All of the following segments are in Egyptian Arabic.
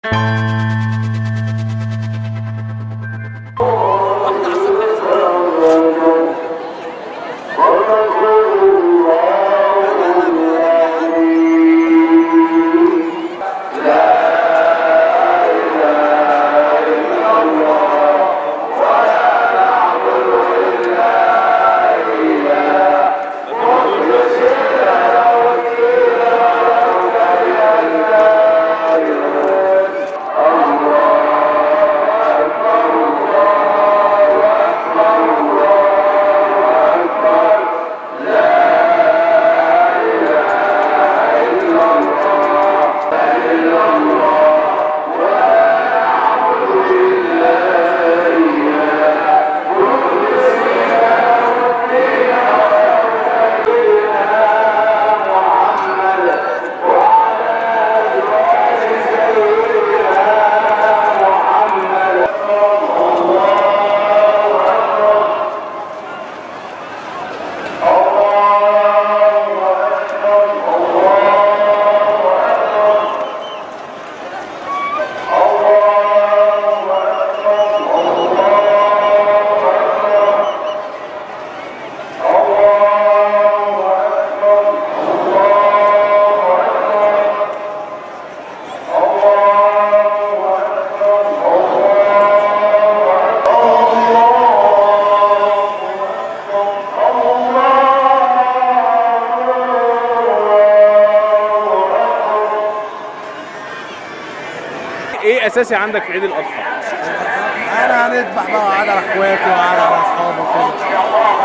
ايه اساسي عندك في عيد الاضحى انا هنذبح بقى على اخواتي وعلى على اصحابي وكده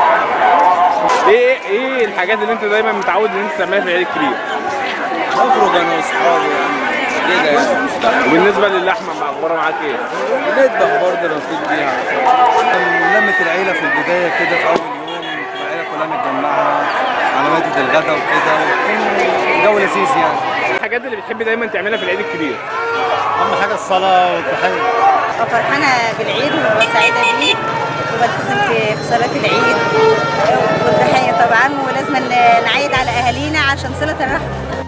ايه ايه الحاجات اللي انت دايما متعود ان انت تعملها في العيد الكبير نخرج انا واصحابي يعني كده يعني وبالنسبه للحمه مأخبارها معاك ايه نذبح برضه نفيد بيها لمة العيلة في البداية كده في أول يوم تبقى العيلة كلها متجمعة على مائدة الغدا وكده ويكون جو لذيذ يعني الحاجات اللي بتحب دايما تعملها في العيد الكبير أهم حاجة الصلاة والتحية فرحانة بالعيد وسعيدة بيه وبلتزم في في صلاة العيد والتحية طبعا ولازم نعيد على أهالينا عشان صلة الرحم